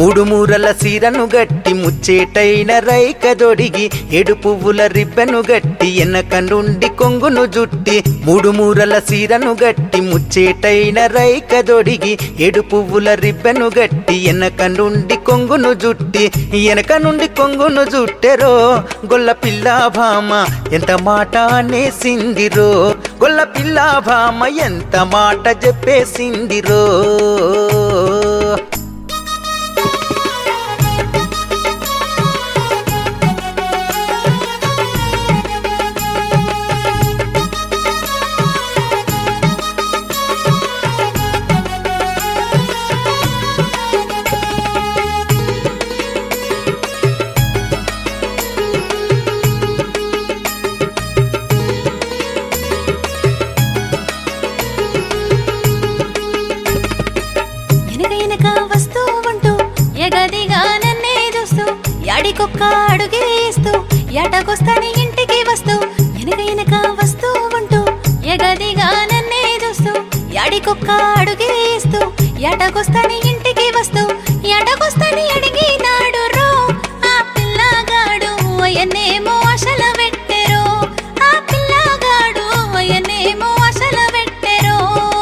మూడు మూరల సీరను గట్టి ముచ్చేటైన రైక దొడిగి ఏడు పువ్వుల రిబ్బెను గట్టి ఎనక నుండి కొంగును జుట్టి మూడు మూరల సీరను గట్టి ముచ్చేటైన రైక దొడిగి ఏడు పువ్వుల రిబ్బెను గట్టి ఎనక నుండి కొంగును జుట్టి వెనక నుండి కొంగును జుట్టెరో గొల్ల పిల్ల భామ ఎంత మాట అనేసిందిరో గొల్ల పిల్ల భామ ఎంత మాట చెప్పేసిందిరో వెనక వెనక వస్తూ ఉంటూ ఎగదిగా నన్నే చూస్తూ యాడికొక్క అడుగేస్తూ ఎటకొస్తాని ఇంటికి వస్తూ వెనక వెనక వస్తూ ఉంటూ ఎగదిగా నన్నే చూస్తూ యాడికొక్క అడుగేస్తూ ఎటకొస్తాని ఇంటికి వస్తూ ఎటకొస్తాని అడిగినాడు రో ఆ పిల్లగాడు అయ్యనేమో అసలు పెట్టెరో ఆ పిల్లగాడు అయ్యనేమో అసలు పెట్టెరో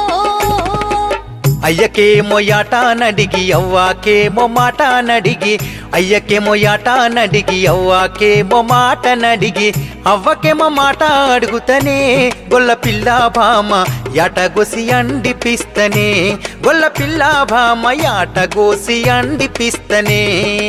అయ్యకేమో యాట నడిగి అవ్వాకేమో మాట నడిగి అయ్యకేమో యాట నడిగి అవ్వాకేమో మాట నడిగి అవ్వకేమో మాట అడుగుతనే గొల్ల పిల్ల భామ యాట గోసి అండిపిస్తనే గొల్ల పిల్ల భామ యాట గోసి అండిపిస్తనే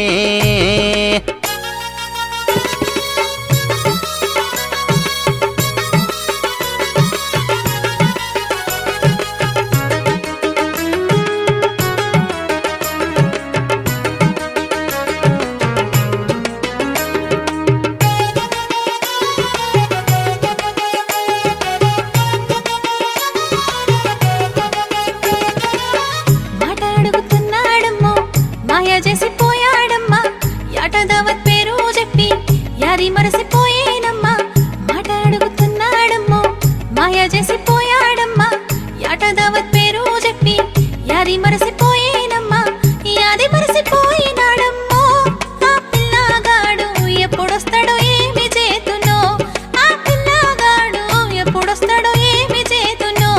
మాట అడుగుతున్నాడమ్మో మాయ చేసి పోయాడమ్మా యాట దావత్ పేరు చెప్పి యారి మరసిపోయేనమ్మా మాట అడుగుతున్నాడమ్మో మాయ చేసి పోయాడమ్మా యాట దావత్ పేరు చెప్పి యారి మరసిపోయేనమ్మా యాది మరసిపోయినాడమ్మో ఆ పిల్లగాడు ఎప్పుడొస్తాడో ఏమి చేతునో ఆ పిల్లగాడు ఎప్పుడొస్తాడో ఏమి చేతునో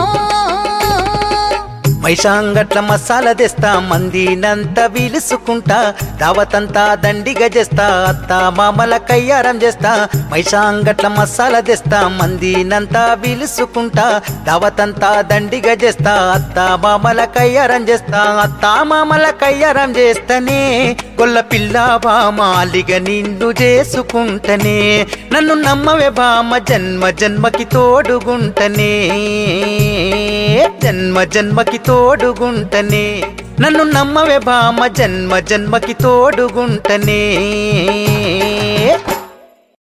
మైషాంగట్ల మసాలా తెస్తా మందినంత వీలుసుకుంటా దావతంతా దండిగా చేస్తా అత్త మామల కయ్యారం చేస్తా మైషాంగట్ల మసాలా తెస్తా మందినంతా వీలుసుకుంటా దావతంతా దండిగా చేస్తా అత్త మామల కయ్యారం చేస్తా అత్త మామల కయ్యారం చేస్తనే గొల్ల పిల్ల బామాలిగా నిన్ను చేసుకుంటనే నన్ను నమ్మవే బామ జన్మ జన్మకి తోడుగుంటనే జన్మ జన్మకి తోడుగుంటనే నన్ను నమ్మవే బామ జన్మ జన్మకి తోడుగుంటనే